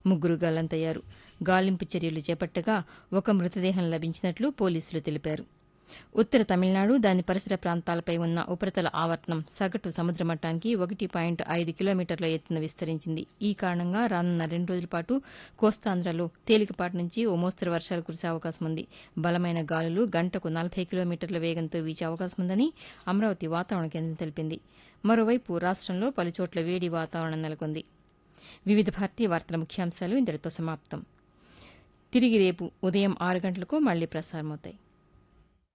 ముగ్గురు గల్లంతయ్యారు గాలింపు చర్యలు చేపట్టగా ఒక మృతదేహం లభించినట్లు పోలీసులు తెలిపారు ఉత్తర తమిళనాడు దాని పరిసర ప్రాంతాలపై ఉన్న ఉపరితల ఆవర్తనం సగటు సముద్ర మట్టానికి ఒకటి పాయింట్ ఐదు కిలోమీటర్ల ఎత్తున విస్తరించింది ఈ కారణంగా రానున్న రెండు రోజుల పాటు కోస్తాంధ్రలో తేలికపాటి నుంచి ఓ మోస్తరు వర్షాలు కురిసే అవకాశం ఉంది బలమైన గాలులు గంటకు నలభై కిలోమీటర్ల వేగంతో వీచే అవకాశం ఉందని అమరావతి వాతావరణ కేంద్రం తెలిపింది మరోవైపు రాష్టంలో పలుచోట్ల వేడి వాతావరణం నెలకొంది వివిధ భారతీయ వార్తల ముఖ్యాంశాలు ఇంతటితో సమాప్తం తిరిగి రేపు ఉదయం ఆరు గంటలకు మళ్లీ ప్రసారమవుతాయి